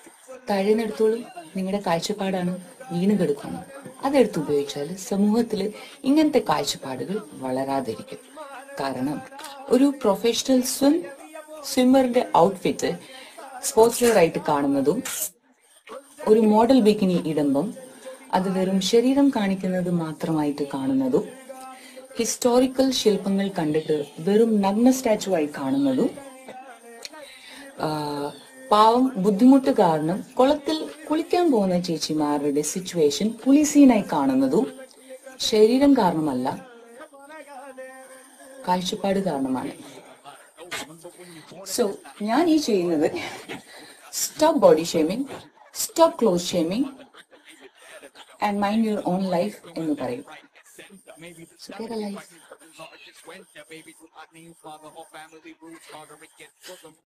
താഴെന്നെടുത്തോളൂ നിങ്ങളുടെ കാഴ്ചപ്പാടാണ് വീണ് കിടക്കണം അതെടുത്ത് ഉപയോഗിച്ചാൽ സമൂഹത്തിൽ ഇങ്ങനത്തെ കാഴ്ചപ്പാടുകൾ വളരാതിരിക്കും കാരണം ഒരു പ്രൊഫഷണൽ സ്വിം സ്വിമ്മറിന്റെ ഔട്ട്ഫിറ്റ് സ്പോർട്സ് വെയർ ആയിട്ട് കാണുന്നതും ഒരു മോഡൽ ബിക്കിനി ഇടുമ്പം അത് വെറും ശരീരം കാണിക്കുന്നത് മാത്രമായിട്ട് കാണുന്നതും ഹിസ്റ്റോറിക്കൽ ശില്പങ്ങൾ കണ്ടിട്ട് വെറും നഗ്ന സ്റ്റാച്ചു ആയി കാണുന്നതും ആ, പാവം ബുദ്ധിമുട്ട് കാരണം കുളത്തിൽ കുളിക്കാൻ പോകുന്ന ചേച്ചിമാരുടെ സിറ്റുവേഷൻ പുലിസീനായി കാണുന്നതും ശരീരം കാരണമല്ല കാഴ്ചപ്പാട് കാരണമാണ് സോ ഞാൻ ഈ ചെയ്യുന്നത് stop body shaming stop clothes shaming and mind your own life എന്ന് പറയും So get a life.